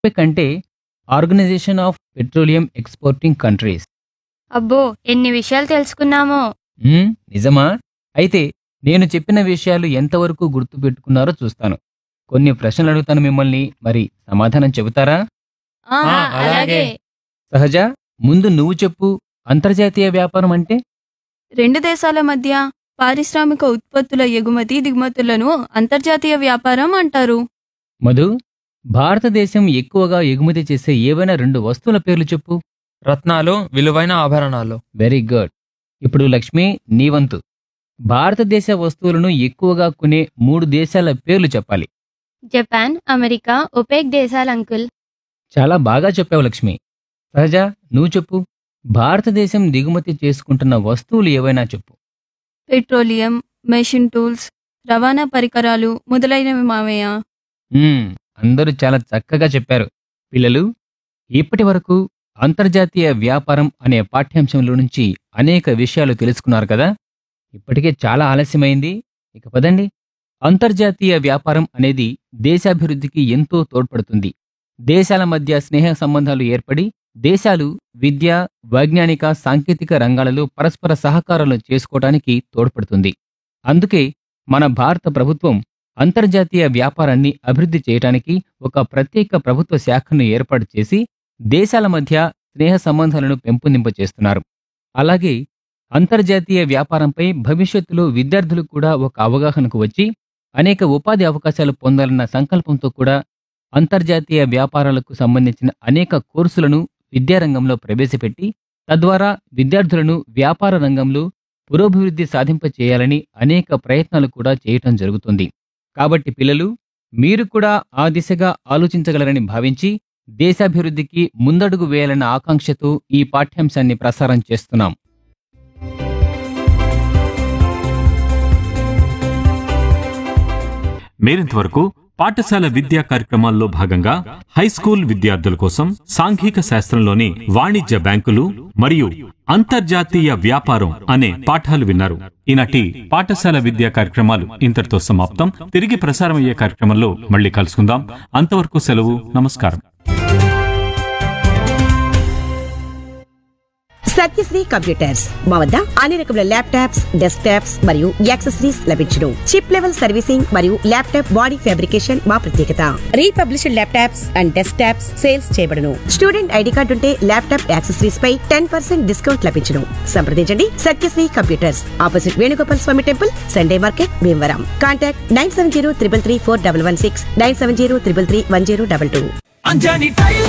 OPEC అంటే organisation of petroleum exporting countries అబ్బో ఎన్ని విషయాలు తెలుసుకున్నామో మ్మ్, నిజమా అయితే నేను చెప్పిన విషయాలు ఎంతవరకు గుర్తుపెట్టుకున్నారో చూస్తాను కొన్ని ప్రశ్నలు అడుగుతాను మిమ్మల్ని మరి సమాధానం చెబుతారా ఆ, ఆ, అలాగే అలాగే. సహజ ముందు నువ్వు చెప్పు అంతర్జాతీయ వ్యాపారం అంటే రెండు దేశాల మధ్య పారిశ్రామిక ఉత్పత్తుల ఎగుమతి దిగుమతులను అంతర్జాతీయ వ్యాపారం అంటారు మధు భారతదేశం ఎక్కువగా ఎగుమతి చేసే ఏవైనా రెండు వస్తువుల పేర్లు చెప్పు రత్నాలు విలువైన ఆభరణాలు వెరీ గుడ్ ఇప్పుడు లక్ష్మి నీ వంతు భారతదేశ వస్తువులను ఎక్కువగా కొనే మూడు దేశాల పేర్లు చెప్పాలి జపాన్ అమెరికా ఒపేక్ దేశాలు అంకుల్ చాలా బాగా చెప్పావు లక్ష్మి సహజ నువ్వు చెప్పు భారతదేశం దిగుమతి చేసుకుంటున్న వస్తువులు ఏవైనా చెప్పు పెట్రోలియం మెషిన్ టూల్స్ రవాణా పరికరాలు మొదలైనవి మావయ్య మ్మ్, అందరూ చాలా చక్కగా చెప్పారు పిల్లలు ఇప్పటి వరకు అంతర్జాతీయ వ్యాపారం అనే పాఠ్యాంశంలో నుంచి అనేక విషయాలు తెలుసుకున్నారు కదా ఇప్పటికే చాలా ఆలస్యమైంది ఇక పదండి అంతర్జాతీయ వ్యాపారం అనేది దేశాభివృద్ధికి ఎంతో తోడ్పడుతుంది దేశాల మధ్య స్నేహ సంబంధాలు ఏర్పడి దేశాలు విద్య వైజ్ఞానిక సాంకేతిక రంగాలలో పరస్పర సహకారాలు చేసుకోవడానికి తోడ్పడుతుంది అందుకే మన భారత ప్రభుత్వం అంతర్జాతీయ వ్యాపారాన్ని అభివృద్ధి చేయడానికి ఒక ప్రత్యేక ప్రభుత్వ శాఖను ఏర్పాటు చేసి దేశాల మధ్య స్నేహ సంబంధాలను పెంపొందింపచేస్తున్నారు అలాగే అంతర్జాతీయ వ్యాపారంపై భవిష్యత్తులో విద్యార్థులు కూడా ఒక అవగాహనకు వచ్చి అనేక ఉపాధి అవకాశాలు పొందాలన్న సంకల్పంతో కూడా అంతర్జాతీయ వ్యాపారాలకు సంబంధించిన అనేక కోర్సులను విద్యారంగంలో ప్రవేశపెట్టి తద్వారా విద్యార్థులను వ్యాపార రంగంలో పురోభివృద్ధి సాధింప చేయాలని అనేక ప్రయత్నాలు కూడా చేయటం జరుగుతుంది కాబట్టి పిల్లలు మీరు కూడా ఆ దిశగా ఆలోచించగలరని భావించి దేశాభివృద్ధికి ముందడుగు వేయాలన్న ఆకాంక్షతో ఈ పాఠ్యాంశాన్ని ప్రసారం చేస్తున్నాం మీరింతవరకు పాఠశాల విద్యా కార్యక్రమాల్లో భాగంగా హై స్కూల్ విద్యార్థుల కోసం సాంఘిక శాస్త్రంలోని వాణిజ్య బ్యాంకులు మరియు అంతర్జాతీయ వ్యాపారం అనే పాఠాలు విన్నారు ఈనాటి పాఠశాల విద్యా కార్యక్రమాలు ఇంతటితో సమాప్తం తిరిగి ప్రసారమయ్యే కార్యక్రమంలో మళ్ళీ కలుసుకుందాం అంతవరకు సెలవు నమస్కారం సత్యశ్రీ కంప్యూటర్స్ మా వద్ద అన్ని రకముల ల్యాప్టాప్స్ డెస్క్ టాప్స్ మరియు యాక్సెసరీస్ లభించును చిప్ లెవెల్ సర్వీసింగ్ మరియు ల్యాప్టాప్ బాడీ ఫ్యాబ్రికేషన్ మా ప్రత్యేకత republished laptops and desktops sales చేయబడును స్టూడెంట్ ఐడి కార్డు ఉంటే ల్యాప్టాప్ యాక్సెసరీస్ పై టెన్ పర్సెంట్ డిస్కౌంట్ లభించును సంప్రదించండి Satyasri computers opposite Venugopal Swamy temple Sunday market Bhimavaram contact nine seven zero triple three four double one six nine seven zero triple three one zero double two Anjani tiles